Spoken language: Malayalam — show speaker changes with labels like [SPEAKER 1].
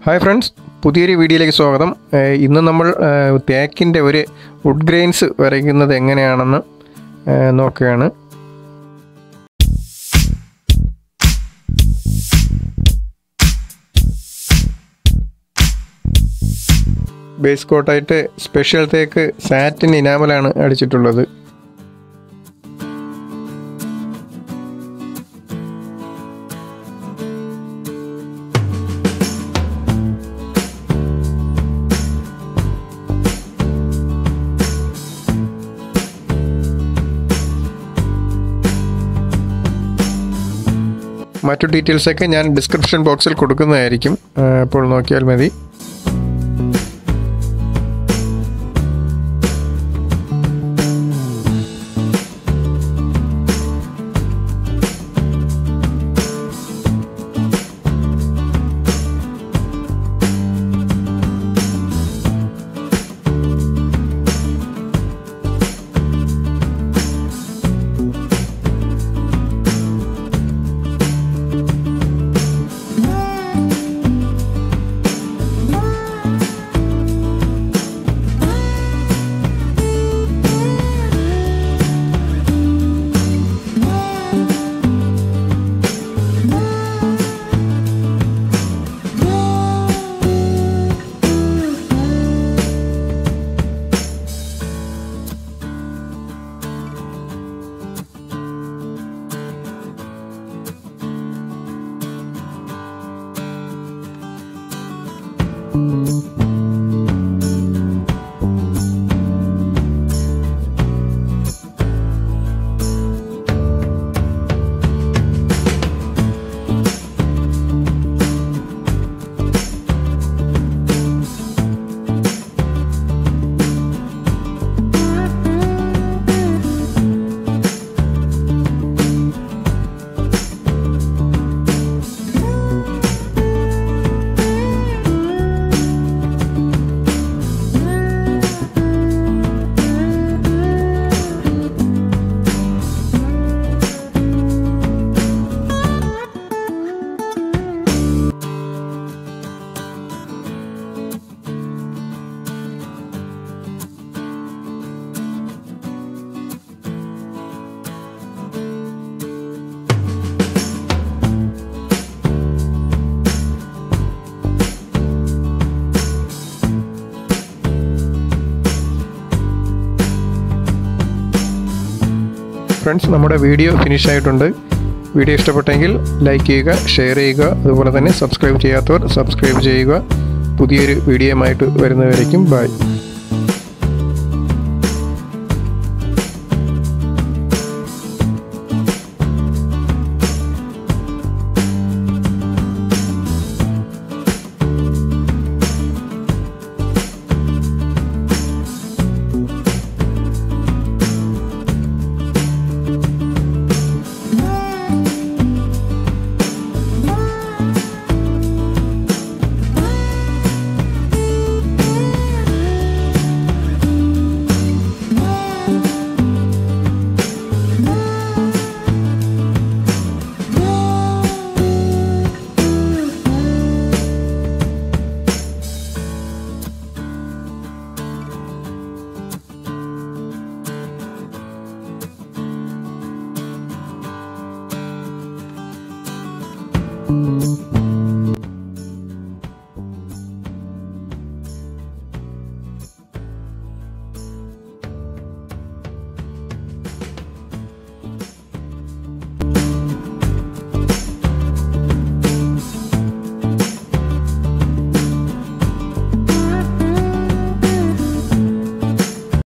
[SPEAKER 1] ഹായ് ഫ്രണ്ട്സ് പുതിയൊരു വീഡിയോയിലേക്ക് സ്വാഗതം ഏഹ് ഇന്ന് നമ്മൾ ഏഹ് തേക്കിൻ്റെ ഒരു വുഡ് ഗ്രെയിൻസ് വരയ്ക്കുന്നത് എങ്ങനെയാണെന്ന് ഏഹ് നോക്കുകയാണ് ബേസ് കോട്ടായിട്ട് സ്പെഷ്യൽ തേക്ക് സാറ്റിൻ ഇനാമലാണ് അടിച്ചിട്ടുള്ളത് മറ്റു ഡീറ്റെയിൽസൊക്കെ ഞാൻ ഡിസ്ക്രിപ്ഷൻ ബോക്സിൽ കൊടുക്കുന്നതായിരിക്കും ഏഹ് അപ്പോൾ നോക്കിയാൽ മതി ഫ്രണ്ട്സ് നമ്മുടെ വീഡിയോ ഫിനിഷ് ആയിട്ടുണ്ട് വീഡിയോ ഇഷ്ടപ്പെട്ടെങ്കിൽ ലൈക്ക് ചെയ്യുക ഷെയർ ചെയ്യുക അതുപോലെ തന്നെ സബ്സ്ക്രൈബ് ചെയ്യാത്തവർ സബ്സ്ക്രൈബ് ചെയ്യുക പുതിയൊരു വീഡിയോയുമായിട്ട് വരുന്നവരേക്കും ബൈ